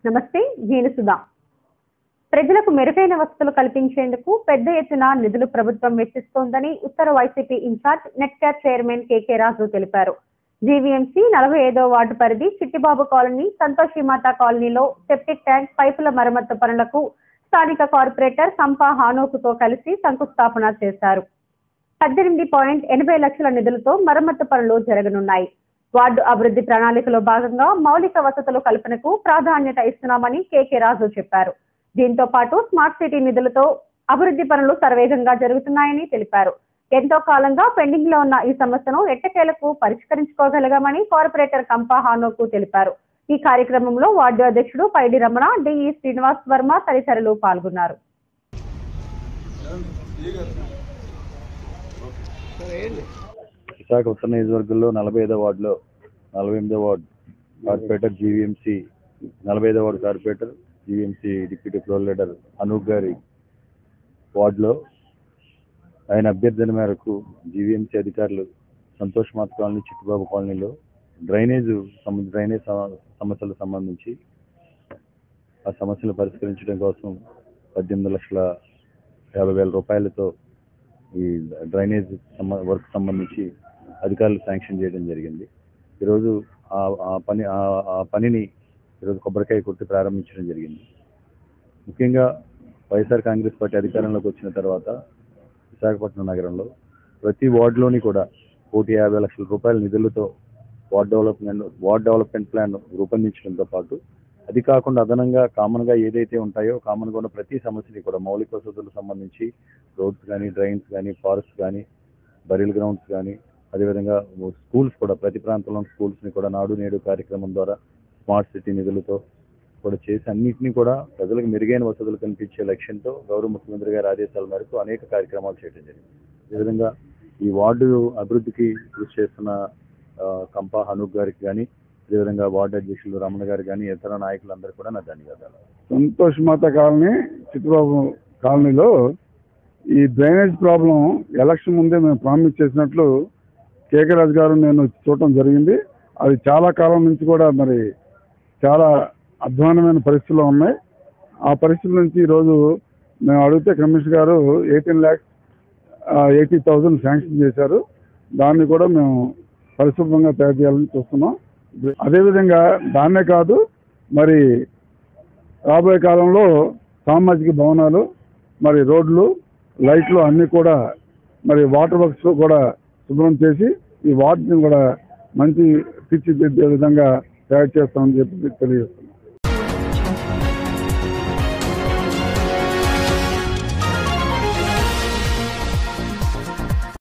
నమస్తే నేను సుధా ప్రజలకు మెరుగైన వసతులు కల్పించేందుకు పెద్ద ఎత్తున నిధులు ప్రభుత్వం వెచ్చిస్తోందని ఉత్తర YCP in charge NEDCAP chairman KK Raju తెలిపారు జీవీఎంసీ నలభై ఐదో వార్డు పరిధి చిట్టిబాబు కాలనీ సంతోషి మాతా కాలనీలో సెప్టిక్ ట్యాంక్ పైపుల మరమ్మతు పనులకు స్థానిక కార్పొరేటర్ సంపా హానోకుతో కలిసి శంకుస్థాపన చేశారు పద్దెనిమిది పాయింట్ ఎనభై లక్షల నిధులతో మరమ్మతు పనులు జరగనున్నాయి వార్డు అభివృద్ధి ప్రణాళికలో భాగంగా మౌలిక వసతుల కల్పనకు ప్రాధాన్యత ఇస్తున్నామని కేకే రాజు చెప్పారు దీంతో పాటు స్మార్ట్ సిటీ నిధులతో అభివృద్ధి పనులు సర్వేగంగా జరుగుతున్నాయని తెలిపారు ఎంతో కాలంగా పెండింగ్ లో ఉన్న ఈ సమస్యను ఎట్టకేలకు పరిష్కరించుకోగలిగామని కార్పొరేటర్ కంపా హానోకు తెలిపారు ఈ కార్యక్రమంలో వార్డు అధ్యక్షుడు పైడి రమణ డిఈ శ్రీనివాస్ వర్మ తదితరులు పాల్గొన్నారు విశాఖ ఉత్తర నియోజకవర్గంలో నలభై ఐదో వార్డులో నలభై ఎనిమిదో వార్డు కార్పొరేటర్ జీవీఎంసీ నలభై ఐదో ward corporator GVMC deputy floor leader Anoop గారి వార్డులో ఆయన అభ్యర్థన మేరకు జీవీఎంసీ అధికారులు సంతోష్ మాత్ కాలనీ చిట్టుబాబు కాలనీలో డ్రైనేజ్ సంబంధ డ్రైనేజ్ సమ- సమస్యలకు సంబంధించి ఆ సమస్యలు పరిష్కరించడం కోసం పద్దెనిమిది లక్షల యాభై వేల రూపాయలతో ఈ డ్రైనేజ్ సంబ వర్క్ సంబంధించి అధికారులు శాంక్షన్ చేయడం జరిగింది ఈరోజు ఆ ఆ పని ఆ- ఆ పనిని ఈరోజు కొబ్బరికాయ కొట్టి ప్రారంభించడం జరిగింది ముఖ్యంగా వైఎస్ఆర్ కాంగ్రెస్ పార్టీ అధికారంలోకి వచ్చిన తర్వాత విశాఖపట్నం నగరంలో ప్రతి వార్డులోని కూడా కోటి యాభై లక్షల రూపాయల నిధులతో ward development ward development plan రూపొందించడంతో పాటు అది కాకుండా అదనంగా కామన్గా ఏదైతే ఉంటాయో కామన్గా ఉన్న ప్రతి సమస్యని కూడా మౌలిక వసతులకు సంబంధించి రోడ్స్ కానీ డ్రైన్స్ కానీ ఫారెస్ట్ కానీ బరిల్ గ్రౌండ్స్ కానీ అదేవిధంగా స్కూల్స్ కూడా ప్రతి ప్రాంతంలో స్కూల్స్ని కూడా నాడు నేడు కార్యక్రమం ద్వారా స్మార్ట్ సిటీ నిధులతో కూడా చేసి అన్నింటినీ కూడా ప్రజలకు మెరుగైన వసతులు కల్పించే లక్ష్యంతో గౌరవ ముఖ్యమంత్రి గారి ఆదేశాల మేరకు అనేక కార్యక్రమాలు చేయడం జరిగింది ఈ విధంగా ఈ వార్డు అభివృద్ధికి కృషి చేస్తున్న ఆ, కంపా హనూప్ గారికి కానీ అదేవిధంగా వార్డు అధ్యక్షులు రమణ గారికి కానీ ఇతర నాయకులందరూ కూడా నా ధన్యవాదాలు సంతోష్ మాత కాలనీ చిట్టుబాబు కాలనీలో ఈ డ్రైనేజ్ ప్రాబ్లం ఎలక్షన్ ముందే మేము ప్రామిస్ చేసినట్లు కేకే రాజు గారు నేను చూడటం జరిగింది అది చాలా కాలం నుంచి కూడా మరి చాలా అధ్వానమైన పరిస్థితుల్లో ఉన్నాయి ఆ పరిస్థితుల నుంచి ఈరోజు మేము అడిగితే కమిషనర్ గారు eighteen lakhs eighty thousand sanction చేశారు దాన్ని కూడా మేము పరిశుభ్రంగా తయారు చేయాలని చూస్తున్నాం అదేవిధంగా దాన్నే కాదు మరి రాబోయే కాలంలో సామాజిక భవనాలు మరి రోడ్లు లైట్లు అన్నీ కూడా మరి వాటర్ వర్క్స్ కూడా శుభ్రం చేసి ఈ వాటిని కూడా మంచి తీర్చిదిద్దే విధంగా తయారు చేస్తామని చెప్పి తెలియజేస్తున్నాం